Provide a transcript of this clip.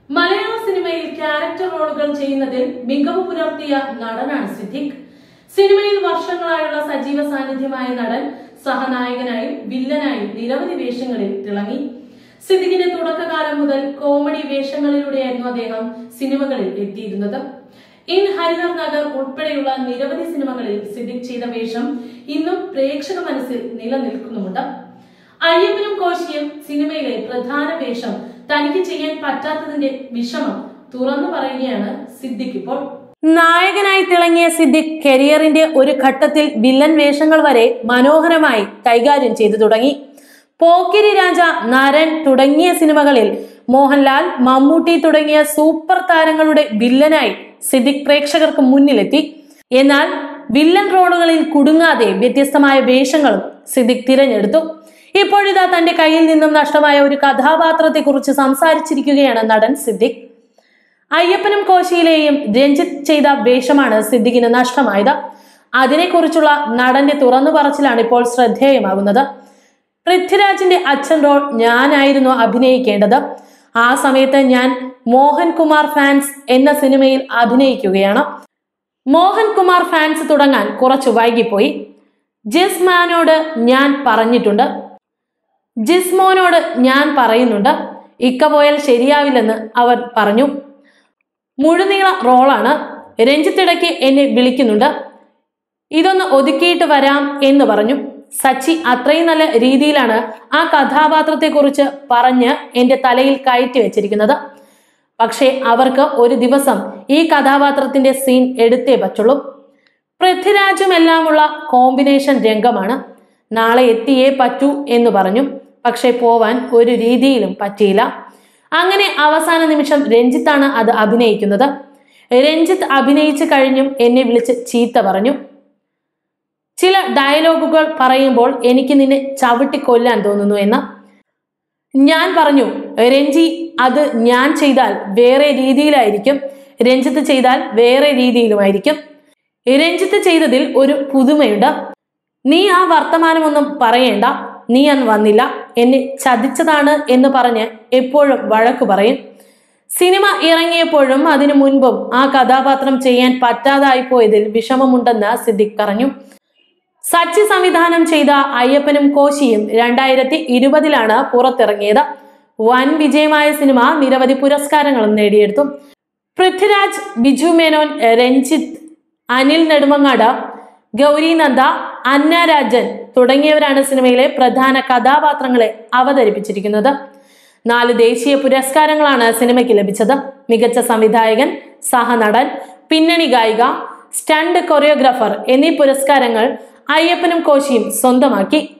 മലയാള സിനിമയിൽ ക്യാരക്ടർ റോളുകൾ ചെയ്യുന്നതിൽ മികവ് പുലർത്തിയ നടനാണ് സിദ്ദിഖ് സിനിമയിൽ വർഷങ്ങളായുള്ള സജീവ സാന്നിധ്യമായ നടൻ സഹനായകനായും വില്ലനായും നിരവധി വേഷങ്ങളിൽ തിളങ്ങി സിദ്ദിഖിന്റെ തുടക്കകാലം മുതൽ കോമഡി വേഷങ്ങളിലൂടെയായിരുന്നു അദ്ദേഹം സിനിമകളിൽ എത്തിയിരുന്നത് ഇൻ ഹരിഹർ നഗർ ഉൾപ്പെടെയുള്ള നിരവധി സിനിമകളിൽ സിദ്ദിഖ് ചെയ്ത വേഷം ഇന്നും പ്രേക്ഷക മനസ്സിൽ നിലനിൽക്കുന്നുമുണ്ട് അയ്യപ്പനും കോശിയും സിനിമയിലെ പ്രധാന വേഷം തനിക്ക് ചെയ്യാൻ പറ്റാത്തതിന്റെ വിഷമം തുറന്നു പറയുകയാണ് സിദ്ദിഖ് ഇപ്പോൾ നായകനായി തിളങ്ങിയ സിദ്ദിഖ് കരിയറിന്റെ ഒരു ഘട്ടത്തിൽ വില്ലൻ വേഷങ്ങൾ വരെ മനോഹരമായി കൈകാര്യം ചെയ്തു തുടങ്ങി പോക്കിരി രാജ നരൻ തുടങ്ങിയ സിനിമകളിൽ മോഹൻലാൽ മമ്മൂട്ടി തുടങ്ങിയ സൂപ്പർ താരങ്ങളുടെ വില്ലനായി സിദ്ദിഖ് പ്രേക്ഷകർക്ക് മുന്നിലെത്തി എന്നാൽ വില്ലൻ റോളുകളിൽ കുടുങ്ങാതെ വ്യത്യസ്തമായ വേഷങ്ങളും സിദ്ദിഖ് തിരഞ്ഞെടുത്തു ഇപ്പോഴിതാ തന്റെ കയ്യിൽ നിന്നും നഷ്ടമായ ഒരു കഥാപാത്രത്തെക്കുറിച്ച് സംസാരിച്ചിരിക്കുകയാണ് നടൻ സിദ്ദിഖ് അയ്യപ്പനും കോശിയിലെയും രഞ്ജിത്ത് ചെയ്ത വേഷമാണ് സിദ്ദിഖിന് നഷ്ടമായത് അതിനെക്കുറിച്ചുള്ള നടന്റെ തുറന്നു പറച്ചിലാണ് ഇപ്പോൾ ശ്രദ്ധേയമാകുന്നത് പൃഥ്വിരാജിന്റെ അച്ഛൻ റോൾ ഞാനായിരുന്നു അഭിനയിക്കേണ്ടത് ആ സമയത്ത് ഞാൻ മോഹൻകുമാർ ഫാൻസ് എന്ന സിനിമയിൽ അഭിനയിക്കുകയാണ് മോഹൻകുമാർ ഫാൻസ് തുടങ്ങാൻ കുറച്ച് വൈകിപ്പോയി ജിസ്മാനോട് ഞാൻ പറഞ്ഞിട്ടുണ്ട് ജിസ്മോനോട് ഞാൻ പറയുന്നുണ്ട് ഇക്ക പോയാൽ ശരിയാവില്ലെന്ന് അവൻ പറഞ്ഞു മുഴുനീള റോളാണ് രഞ്ജിത്ത് ഇടയ്ക്ക് എന്നെ വിളിക്കുന്നുണ്ട് ഇതൊന്ന് ഒതുക്കിയിട്ട് വരാം എന്ന് പറഞ്ഞു സച്ചി അത്രയും നല്ല രീതിയിലാണ് ആ കഥാപാത്രത്തെക്കുറിച്ച് പറഞ്ഞ് എൻ്റെ തലയിൽ കയറ്റി വെച്ചിരിക്കുന്നത് പക്ഷേ അവർക്ക് ഒരു ദിവസം ഈ കഥാപാത്രത്തിന്റെ സീൻ എടുത്തേ പറ്റുള്ളൂ പൃഥ്വിരാജും എല്ലാമുള്ള കോമ്പിനേഷൻ രംഗമാണ് നാളെ എത്തിയേ പറ്റൂ എന്ന് പറഞ്ഞു പക്ഷേ പോവാൻ ഒരു രീതിയിലും പറ്റിയില്ല അങ്ങനെ അവസാന നിമിഷം രഞ്ജിത്താണ് അത് അഭിനയിക്കുന്നത് രഞ്ജിത്ത് അഭിനയിച്ചു കഴിഞ്ഞും എന്നെ വിളിച്ച് ചീത്ത പറഞ്ഞു ചില ഡയലോഗുകൾ പറയുമ്പോൾ എനിക്ക് നിന്നെ ചവിട്ടി കൊല്ലാൻ തോന്നുന്നു എന്ന് ഞാൻ പറഞ്ഞു രഞ്ജി അത് ഞാൻ ചെയ്താൽ വേറെ രീതിയിലായിരിക്കും രഞ്ജിത്ത് ചെയ്താൽ വേറെ രീതിയിലുമായിരിക്കും രഞ്ജിത്ത് ചെയ്തതിൽ ഒരു പുതുമയുണ്ട് നീ ആ വർത്തമാനമൊന്നും പറയേണ്ട നീ അന്ന് വന്നില്ല എന്നെ ചതിച്ചതാണ് എന്ന് പറഞ്ഞ് എപ്പോഴും വഴക്കു പറയും സിനിമ ഇറങ്ങിയപ്പോഴും അതിനു മുൻപും ആ കഥാപാത്രം ചെയ്യാൻ പറ്റാതായി പോയതിൽ വിഷമമുണ്ടെന്ന് സിദ്ദിഖ് പറഞ്ഞു സച്ചി സംവിധാനം ചെയ്ത അയ്യപ്പനും കോശിയും രണ്ടായിരത്തി ഇരുപതിലാണ് പുറത്തിറങ്ങിയത് വൻ വിജയമായ സിനിമ നിരവധി പുരസ്കാരങ്ങളും നേടിയെടുത്തു പൃഥ്വിരാജ് ബിജു മേനോൻ രഞ്ജിത്ത് അനിൽ നെടുമങ്ങാട് ഗൗരി നന്ദ അന്ന രാജൻ തുടങ്ങിയവരാണ് സിനിമയിലെ പ്രധാന കഥാപാത്രങ്ങളെ അവതരിപ്പിച്ചിരിക്കുന്നത് നാല് ദേശീയ പുരസ്കാരങ്ങളാണ് സിനിമയ്ക്ക് ലഭിച്ചത് മികച്ച സംവിധായകൻ സഹനടൻ പിന്നണി ഗായിക സ്റ്റണ്ട് കൊറിയോഗ്രാഫർ എന്നീ പുരസ്കാരങ്ങൾ അയ്യപ്പനും കോശിയും സ്വന്തമാക്കി